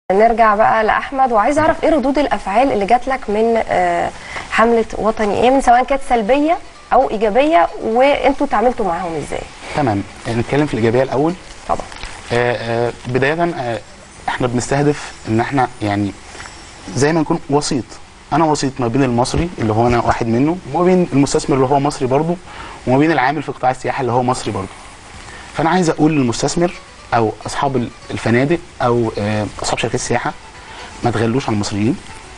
نرجع بقى لاحمد وعايز اعرف ايه ردود الافعال اللي جات لك من آه، حمله وطني ايه من سواء كانت سلبيه او ايجابيه وانتوا تعاملتوا معاهم ازاي تمام نتكلم في الايجابيه الاول طبعا آه، آه، بدايه آه، احنا بنستهدف ان احنا يعني زي ما نكون وسيط انا وسيط ما بين المصري اللي هو انا واحد منه وما بين المستثمر اللي هو مصري برضه وما بين العامل في قطاع السياحه اللي هو مصري برضه فانا عايز اقول للمستثمر او اصحاب ال- الفنادق او آه، اصحاب شركات السياحه ما تغلوش على المصريين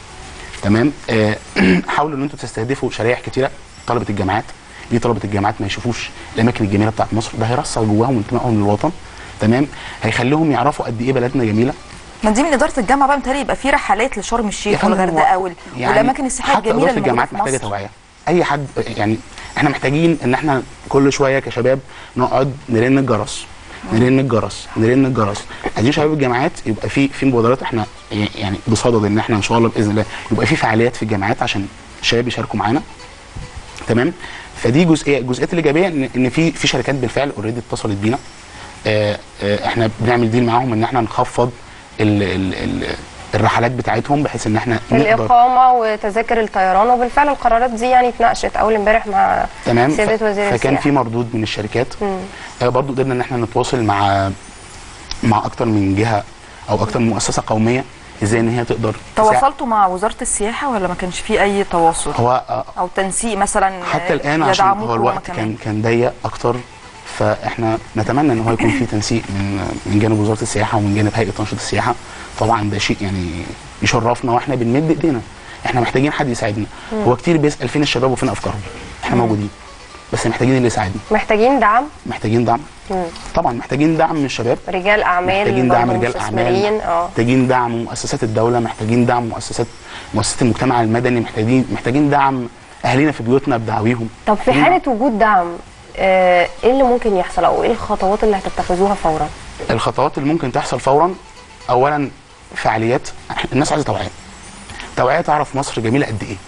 تمام آه، حاولوا ان انتوا تستهدفوا شرائح كتيره طلبه الجامعات ليه طلبه الجامعات ما يشوفوش الاماكن الجميله بتاعت مصر ده هيرسخ جواهم انتمائهم للوطن تمام هيخليهم يعرفوا قد ايه بلدنا جميله ما دي من اداره الجامعه بقى متهيألي يبقى في رحلات لشرم يا الشيخ فندم والغردقه هو وال... يعني والاماكن السياحيه حتى الجميله إدارة اللي موجوده الجامعات في محتاجه مصر توعيه اي حد يعني احنا محتاجين ان احنا كل شويه كشباب نقعد نرن الجرس نرن الجرس نرن الجرس عايزين شباب الجامعات يبقى في في مبادرات احنا يعني بصدد ان احنا ان شاء الله باذن الله يبقى في فعاليات في الجامعات عشان الشباب يشاركوا معانا تمام فدي جزئيه الجزئيات الايجابيه ان ان في في شركات بالفعل اوريدي اتصلت بينا آه، آه، احنا بنعمل ديل معاهم ان احنا نخفض ال ال ال الرحلات بتاعتهم بحيث ان احنا نقدر الاقامه وتذاكر الطيران وبالفعل القرارات دي يعني اتناقشت اول امبارح مع تمام سياده ف- وزير فكان السياحه في مردود من الشركات مم. آه، برضو قدرنا ان احنا نتواصل مع مع اكتر من جهه او اكتر من مؤسسه قوميه ازاي ان هي تقدر تساعد. تواصلتوا مع وزاره السياحه ولا ما كانش في اي تواصل هو آه، او تنسيق مثلا حتى الان عشان يدعموكوا هو هما الوقت كمان؟ كان كان ضيق اكتر فاحنا نتمنى ان هو يكون في تنسيق من من جانب وزاره السياحه ومن جانب هيئه تنشيط السياحه طبعا ده شيء يعني يشرفنا واحنا بنمد ايدينا احنا محتاجين حد يساعدنا هو كتير بيسال فين الشباب وفين افكارهم احنا موجودين بس محتاجين اللي يساعدنا محتاجين دعم محتاجين دعم مم. طبعا محتاجين دعم من الشباب رجال اعمال محتاجين دعم برضه رجال اعمال مستثمرين اه محتاجين دعم مؤسسات الدوله محتاجين دعم مؤسسات مؤسسات المجتمع المدني محتاجين محتاجين دعم اهالينا في بيوتنا بدعويهم طب في محتاجين حاله وجود دعم آه، ايه اللي ممكن يحصل او ايه الخطوات اللي هتتخذوها فورا الخطوات اللي ممكن تحصل فورا اولا فعاليات الناس عايزه توعيه توعيه تعرف مصر جميله قد ايه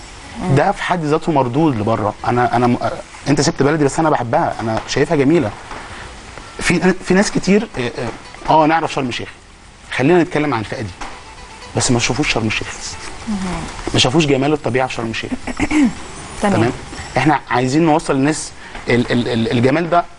ده في حد ذاته مردود لبره انا انا م... انت سبت بلدي بس انا بحبها انا شايفها جميله في في ناس كتير اه, آه نعرف شرم الشيخ خلينا نتكلم عن الفئه دي بس ما شافوش شرم الشيخ ما شافوش جمال الطبيعه في شرم الشيخ تمام احنا عايزين نوصل للناس ال ال ال الجمال ده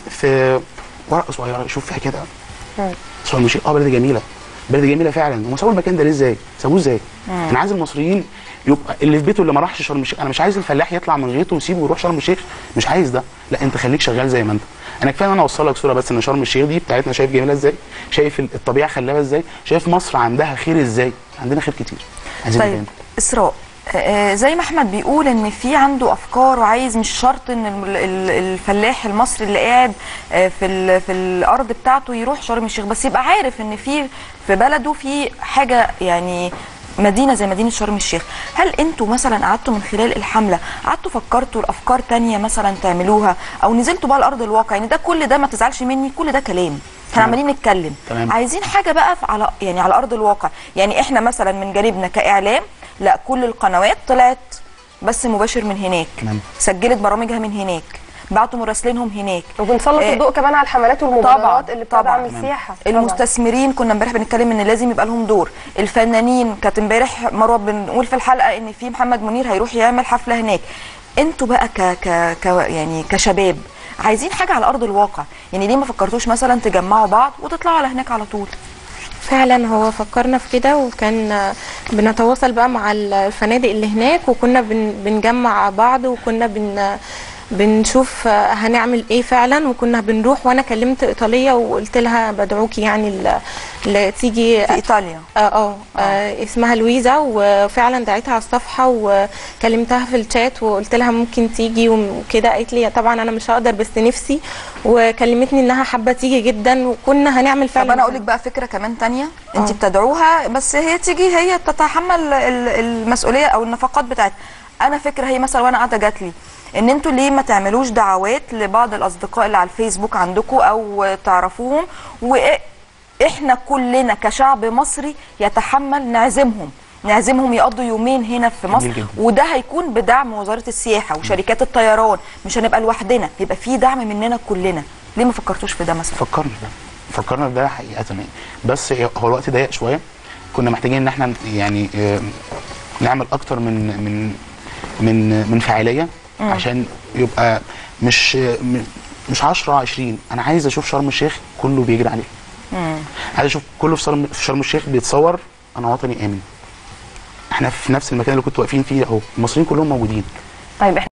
في ورقه صغيره يشوف فيها كده مم. شرم الشيخ اه بلد جميله بلد جميله فعلا هم سابوا المكان ده ليه ازاي؟ سابوه ازاي؟ انا عايز المصريين يبقى اللي في بيته اللي ما راحش شرم الشيخ انا مش عايز الفلاح يطلع من غيطه ويسيبه ويروح شرم الشيخ مش عايز ده لا انت خليك شغال زي ما انت انا كفايه ان انا اوصل لك صوره بس ان شرم الشيخ دي بتاعتنا شايف جميله ازاي شايف الطبيعه خلابه ازاي شايف مصر عندها خير ازاي عندنا خير كتير عايزين طيب نبين. اسراء آه، زي ما احمد بيقول ان في عنده افكار وعايز مش شرط ان ال- ال- الفلاح المصري اللي قاعد آه، في ال- في الارض بتاعته يروح شرم الشيخ بس يبقى عارف ان في في بلده في حاجه يعني مدينه زي مدينه شرم الشيخ هل انتوا مثلا قعدتوا من خلال الحمله قعدتوا فكرتوا الافكار تانية مثلا تعملوها او نزلتوا بقى الارض الواقع يعني ده كل ده ما تزعلش مني كل ده كلام احنا تمام. عمالين نتكلم تمام. عايزين حاجه بقى في- على يعني على ارض الواقع يعني احنا مثلا من جانبنا كاعلام لا كل القنوات طلعت بس مباشر من هناك تمام. سجلت برامجها من هناك بعتوا مراسلينهم هناك وبنسلط آه، الضوء كمان على الحملات والمبادرات طبعاً، اللي طبعاً. بتدعم تمام. السياحه طبعاً. المستثمرين كنا امبارح بنتكلم ان لازم يبقى لهم دور الفنانين كانت امبارح مروه بنقول في الحلقه ان في محمد منير هيروح يعمل حفله هناك انتوا بقى ك ك ك يعني كشباب عايزين حاجه على ارض الواقع يعني ليه ما فكرتوش مثلا تجمعوا بعض وتطلعوا على هناك على طول فعلا هو فكرنا في كده وكان آه، بنتواصل بقى مع الفنادق اللي هناك وكنا بن بنجمع بعض وكنا بن بنشوف آه، هنعمل ايه فعلا وكنا بنروح وانا كلمت ايطاليه وقلت لها بدعوكي يعني ل- ل- تيجي في ايطاليا اه اه آه، اسمها لويزا وفعلا دعيتها على الصفحه وكلمتها في الشات وقلت لها ممكن تيجي وكده قالت لي طبعا انا مش هقدر بس نفسي وكلمتني انها حابه تيجي جدا وكنا هنعمل فعلا طب انا اقول لك بقى فكره كمان تانية انت آه. بتدعوها بس هي تيجي هي تتحمل ال- المسؤوليه او النفقات بتاعتها انا فكره هي مثلا وانا قاعده جات لي ان انتوا ليه ما تعملوش دعوات لبعض الاصدقاء اللي على الفيسبوك عندكم او تعرفوهم واحنا كلنا كشعب مصري يتحمل نعزمهم نعزمهم يقضوا يومين هنا في مصر جميل جدا. وده هيكون بدعم وزاره السياحه وشركات الطيران مش هنبقى لوحدنا يبقى في دعم مننا كلنا ليه ما فكرتوش في ده مثلا فكرنا في ده فكرنا في ده حقيقه يعني بس هو الوقت ضيق شويه كنا محتاجين ان احنا يعني آه، نعمل اكتر من من من من فاعليه عشان يبقى مش م- مش 10 20 انا عايز اشوف شرم الشيخ كله بيجري عليه عايز اشوف كله في شرم في شرم الشيخ بيتصور انا وطني امن احنا في نفس المكان اللي كنتوا واقفين فيه اهو المصريين كلهم موجودين طيب احنا